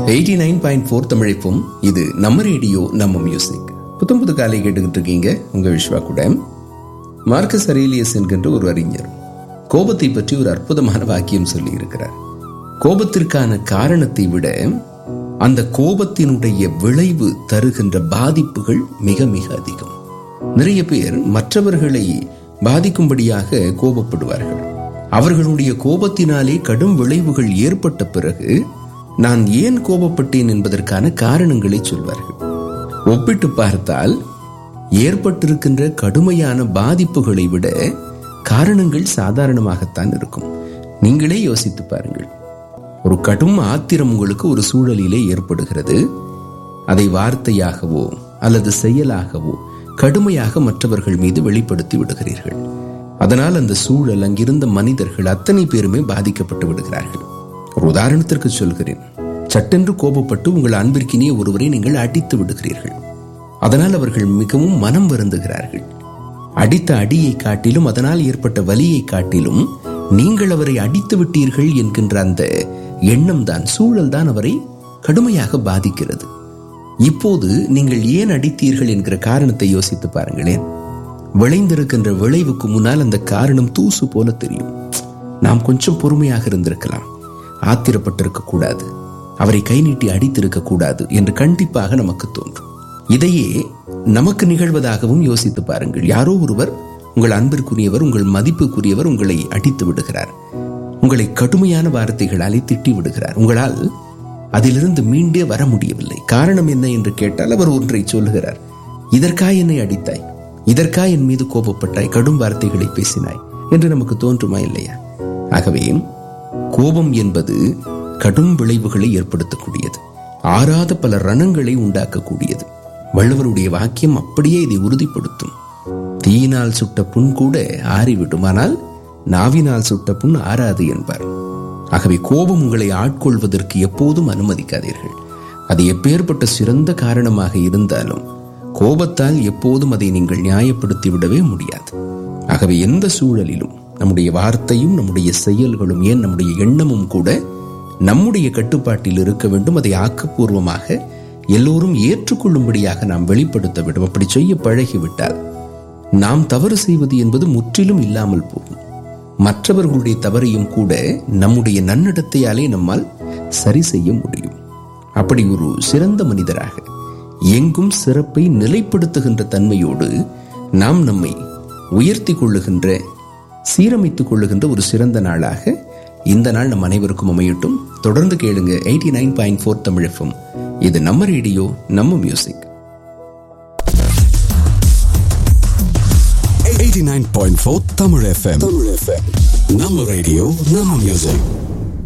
Eighty nine point four தமிழைப்பும் இது நம்ம ரேடியோ நம்ம மியூசிக் புத்தம் புது காலை கேட்டுக்கிட்டு இருக்கீங்க உங்க விஸ்வா கூட மார்க்கஸ் அரேலியஸ் என்கின்ற ஒரு அறிஞர் கோபத்தை பற்றி ஒரு அற்புதமான வாக்கியம் சொல்லி இருக்கிறார் கோபத்திற்கான காரணத்தை விட அந்த கோபத்தினுடைய விளைவு தருகின்ற பாதிப்புகள் மிக மிக அதிகம் நிறைய பேர் மற்றவர்களை பாதிக்கும்படியாக கோபப்படுவார்கள் அவர்களுடைய கோபத்தினாலே கடும் விளைவுகள் ஏற்பட்ட பிறகு நான் ஏன் கோபப்பட்டேன் என்பதற்கான காரணங்களை சொல்வார்கள் ஒப்பிட்டு பார்த்தால் ஏற்பட்டிருக்கின்ற கடுமையான பாதிப்புகளை விட காரணங்கள் சாதாரணமாகத்தான் இருக்கும் நீங்களே யோசித்து பாருங்கள் ஒரு கடும் ஆத்திரம் உங்களுக்கு ஒரு சூழலிலே ஏற்படுகிறது அதை வார்த்தையாகவோ அல்லது செயலாகவோ கடுமையாக மற்றவர்கள் மீது வெளிப்படுத்தி விடுகிறீர்கள் அதனால் அந்த சூழல் அங்கிருந்த மனிதர்கள் அத்தனை பேருமே பாதிக்கப்பட்டு விடுகிறார்கள் ஒரு உதாரணத்திற்கு சொல்கிறேன் சட்டென்று கோபப்பட்டு உங்கள் அன்பிற்கினிய ஒருவரை நீங்கள் அடித்து விடுகிறீர்கள் அதனால் அவர்கள் மிகவும் மனம் வருந்துகிறார்கள் அடித்த அடியை காட்டிலும் அதனால் ஏற்பட்ட வலியை காட்டிலும் நீங்கள் அவரை அடித்து விட்டீர்கள் என்கின்ற அந்த எண்ணம் தான் சூழல் தான் அவரை கடுமையாக பாதிக்கிறது இப்போது நீங்கள் ஏன் அடித்தீர்கள் என்கிற காரணத்தை யோசித்து பாருங்களேன் விளைந்திருக்கின்ற விளைவுக்கு முன்னால் அந்த காரணம் தூசு போல தெரியும் நாம் கொஞ்சம் பொறுமையாக இருந்திருக்கலாம் ஆத்திரப்பட்டிருக்க கூடாது அவரை கை நீட்டி அடித்திருக்க கூடாது என்று கண்டிப்பாக நமக்கு தோன்றும் இதையே நமக்கு நிகழ்வதாகவும் யோசித்து பாருங்கள் யாரோ ஒருவர் உங்கள் அன்பிற்குரியவர் உங்கள் மதிப்புக்குரியவர் உங்களை அடித்து விடுகிறார் உங்களை கடுமையான வார்த்தைகளாலே திட்டி விடுகிறார் உங்களால் அதிலிருந்து மீண்டே வர முடியவில்லை காரணம் என்ன என்று கேட்டால் அவர் ஒன்றை சொல்லுகிறார் இதற்காய் என்னை அடித்தாய் இதற்காய் என் மீது கோபப்பட்டாய் கடும் வார்த்தைகளை பேசினாய் என்று நமக்கு தோன்றுமா இல்லையா ஆகவே கோபம் என்பது கடும் விளைவுகளை ஏற்படுத்தக்கூடியது ஆறாத பல ரணங்களை உண்டாக்கக்கூடியது வள்ளுவருடைய வாக்கியம் அப்படியே இதை உறுதிப்படுத்தும் தீயினால் சுட்ட புண் கூட ஆறிவிடும் ஆனால் நாவினால் சுட்ட புண் ஆறாது என்பார் ஆகவே கோபம் உங்களை ஆட்கொள்வதற்கு எப்போதும் அனுமதிக்காதீர்கள் அது எப்பேற்பட்ட சிறந்த காரணமாக இருந்தாலும் கோபத்தால் எப்போதும் அதை நீங்கள் நியாயப்படுத்தி விடவே முடியாது ஆகவே எந்த சூழலிலும் நம்முடைய வார்த்தையும் நம்முடைய செயல்களும் ஏன் நம்முடைய எண்ணமும் கூட நம்முடைய கட்டுப்பாட்டில் இருக்க வேண்டும் அதை ஆக்கப்பூர்வமாக எல்லோரும் ஏற்றுக்கொள்ளும்படியாக நாம் வெளிப்படுத்த வேண்டும் அப்படி செய்ய பழகிவிட்டால் நாம் தவறு செய்வது என்பது முற்றிலும் இல்லாமல் போகும் மற்றவர்களுடைய தவறையும் கூட நம்முடைய நன்னடத்தையாலே நம்மால் சரி செய்ய முடியும் அப்படி ஒரு சிறந்த மனிதராக எங்கும் சிறப்பை நிலைப்படுத்துகின்ற தன்மையோடு நாம் நம்மை உயர்த்தி கொள்ளுகின்ற சீரமைத்துக் கொள்ளுகின்ற ஒரு சிறந்த நாளாக இந்த நாள் நம் அனைவருக்கும் அமையட்டும் தொடர்ந்து கேளுங்க எயிட்டி நைன் பாயிண்ட் ஃபோர் தமிழகம் இது நம்ம ரேடியோ நம்ம music 89.4 Tamil FM. Tamil FM. நம்ம ரேடியோ நம்ம மியூசிக்